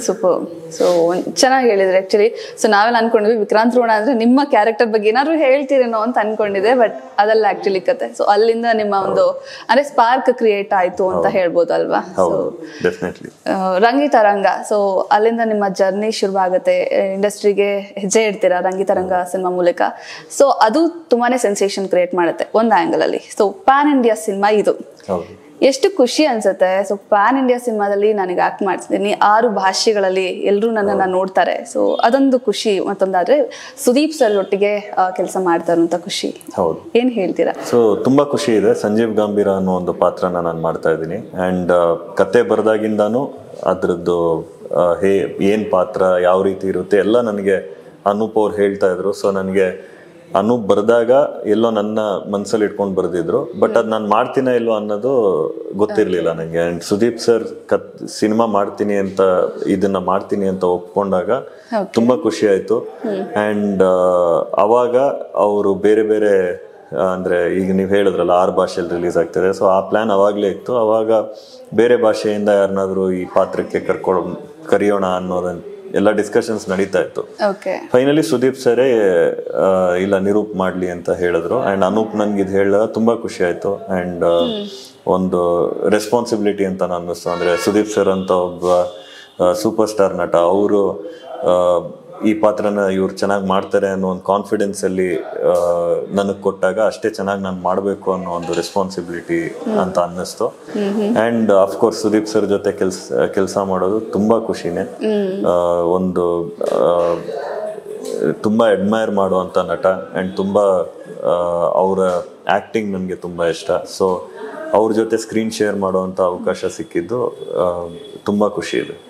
super so ಚೆನ್ನಾಗಿ ಹೇಳಿದ್ರಿ actually so ನಾವೆಲ್ಲ ಅನ್ಕೊಂಡ್ವಿ ವಿಕ್ರಾಂತ್ ರೋಣ ಅಂದ್ರೆ ನಿಮ್ಮ ಕ್ಯಾರೆಕ್ಟರ್ ಬಗ್ಗೆ ಏನಾದ್ರು ಹೇಳ್ತೀರೇನೋ ಅಂತ ಅನ್ಕೊಂಡಿದ್ದೆ ಬಟ್ ಅದಲ್ಲ ಆಕ್ಚುಲಿ ಕತೆ ಸೊ ಅಲ್ಲಿಂದ ನಿಮ್ಮ ಒಂದು ಅಂದ್ರೆ ಸ್ಪಾರ್ಕ್ ಕ್ರಿಯೇಟ್ ಆಯ್ತು ಅಂತ ಹೇಳ್ಬೋದು ಅಲ್ವಾ ಸೊ ಹೌದು ಡೆಫಿನೆಟ್ಲಿ ರಂಗಿತರಂಗ ಸೊ ಅಲ್ಲಿಂದ ನಿಮ್ಮ ಜರ್ನಿ ಶುರುವಾಗುತ್ತೆ ಇಂಡಸ್ಟ್ರಿಗೆ ಹೆಜ್ಜೆ ಇಡ್ತೀರಾ ರಂಗಿತರಂಗ ಸಿನಿಮಾ ಮೂಲಕ ಸೊ ಅದು ತುಂಬಾನೇ ಸೆನ್ಸೇಷನ್ ಕ್ರಿಯೇಟ್ ಮಾಡುತ್ತೆ ಒಂದು ಆಂಗಲ್ ಅಲ್ಲಿ ಸೊ ಪ್ಯಾನ್ ಇಂಡಿಯಾ ಸಿನಿಮಾ ಇದು ಹೌದು ಎಷ್ಟು ಖುಷಿ ಅನ್ಸುತ್ತೆ ಸೊ ಪ್ಯಾನ್ ಇಂಡಿಯಾ ಸಿನಿಮಾದಲ್ಲಿ ನನಗೆ ಆಕ್ಟ್ ಮಾಡ್ತಿದ್ದೀನಿ ಆರು ಭಾಷೆಗಳಲ್ಲಿ ಎಲ್ಲರೂ ನನ್ನನ್ನ ನೋಡ್ತಾರೆ ಸೊ ಅದೊಂದು ಖುಷಿ ಮತ್ತೊಂದಾದ್ರೆ ಸುದೀಪ್ ಸರ್ ಒಟ್ಟಿಗೆ ಕೆಲಸ ಮಾಡ್ತಾ ಇರುವಂತ ಖುಷಿ ಹೌದು ಏನ್ ಹೇಳ್ತೀರಾ ಸೊ ತುಂಬಾ ಖುಷಿ ಇದೆ ಸಂಜೀವ್ ಗಂಭೀರ ಅನ್ನೋ ಒಂದು ಪಾತ್ರನ ನಾನು ಮಾಡ್ತಾ ಇದ್ದೀನಿ ಆ್ಯಂಡ್ ಕತೆ ಬರೆದಾಗಿಂದಾನು ಅದ್ರದ್ದು ಆ, ಹೇ ಏನು ಪಾತ್ರ ಯಾವ ರೀತಿ ಇರುತ್ತೆ ಎಲ್ಲ ನನಗೆ ಅನೂಪ್ ಅವ್ರು ಹೇಳ್ತಾ ಇದ್ರು ಸೊ ನನಗೆ ಅನೂಪ್ ಬರೆದಾಗ ಎಲ್ಲೋ ನನ್ನ ಮನಸ್ಸಲ್ಲಿ ಇಟ್ಕೊಂಡು ಬರೆದಿದ್ರು ಬಟ್ ಅದು ನಾನು ಮಾಡ್ತೀನ ಇಲ್ಲೋ ಅನ್ನೋದು ಗೊತ್ತಿರಲಿಲ್ಲ ನನಗೆ ಆ್ಯಂಡ್ ಸುದೀಪ್ ಸರ್ ಕತ್ ಸಿನಿಮಾ ಮಾಡ್ತೀನಿ ಅಂತ ಇದನ್ನ ಮಾಡ್ತೀನಿ ಅಂತ ಒಪ್ಕೊಂಡಾಗ ತುಂಬಾ ಖುಷಿ ಆಯ್ತು ಆ್ಯಂಡ್ ಅವಾಗ ಅವರು ಬೇರೆ ಬೇರೆ ಆ, ಅಂದ್ರೆ ಈಗ ನೀವು ಹೇಳಿದ್ರಲ್ಲ ಆರು ಭಾಷೆಯಲ್ಲಿ ರಿಲೀಸ್ ಆಗ್ತಿದೆ ಸೊ ಆ ಪ್ಲಾನ್ ಅವಾಗಲೇ ಇತ್ತು ಅವಾಗ ಬೇರೆ ಭಾಷೆಯಿಂದ ಯಾರನ್ನಾದ್ರೂ ಈ ಪಾತ್ರಕ್ಕೆ ಕರ್ಕೊಳ್ ಕರೆಯೋಣ ಅನ್ನೋದನ್ನ ಎಲ್ಲ ಡಿಸ್ಕಷನ್ಸ್ ನಡೀತಾ ಇತ್ತು ಓಕೆ ಫೈನಲಿ ಸುದೀಪ್ ಸರೇ ಆ, ಇಲ್ಲ ನಿರೂಪ್ ಮಾಡ್ಲಿ ಅಂತ ಹೇಳಿದ್ರು ಅಂಡ್ ಅನೂಪ್ ನನ್ಗೆ ಇದು ಹೇಳಿದಾಗ ತುಂಬಾ ಖುಷಿ ಆಯ್ತು ಅಂಡ್ ಒಂದು ರೆಸ್ಪಾನ್ಸಿಬಿಲಿಟಿ ಅಂತ ನಾನು ಅನ್ನಿಸ್ತು ಅಂದ್ರೆ ಸುದೀಪ್ ಸರ್ ಅಂತ ಒಬ್ಬ ಸೂಪರ್ ಸ್ಟಾರ್ ನಟ ಅವರು ಈ ಪಾತ್ರನ ಇವ್ರು ಚೆನ್ನಾಗಿ ಮಾಡ್ತಾರೆ ಅನ್ನೋ ಒಂದು ಕಾನ್ಫಿಡೆನ್ಸ್ ಅಲ್ಲಿ ನನಗೆ ಕೊಟ್ಟಾಗ ಅಷ್ಟೇ ಚೆನ್ನಾಗಿ ನಾನು ಮಾಡಬೇಕು ಅನ್ನೋ ಒಂದು ರೆಸ್ಪಾನ್ಸಿಬಿಲಿಟಿ ಅಂತ ಅನ್ನಿಸ್ತು ಅಂಡ್ ಅಫ್ಕೋರ್ಸ್ ಸುದೀಪ್ ಸರ್ ಜೊತೆ ಕೆಲ್ಸ ಕೆಲಸ ಮಾಡೋದು ತುಂಬಾ ಖುಷಿನೇ ಆ, ಒಂದು ಆ, ತುಂಬ ಅಡ್ಮೈರ್ ಮಾಡುವಂಥ ನಟ ಆ್ಯಂಡ್ ತುಂಬ ಅವರ ಆ್ಯಕ್ಟಿಂಗ್ ನನಗೆ ತುಂಬ ಇಷ್ಟ ಸೊ ಅವ್ರ ಜೊತೆ ಸ್ಕ್ರೀನ್ ಶೇರ್ ಮಾಡುವಂಥ ಅವಕಾಶ ಸಿಕ್ಕಿದ್ದು ತುಂಬ ಖುಷಿ ಇದೆ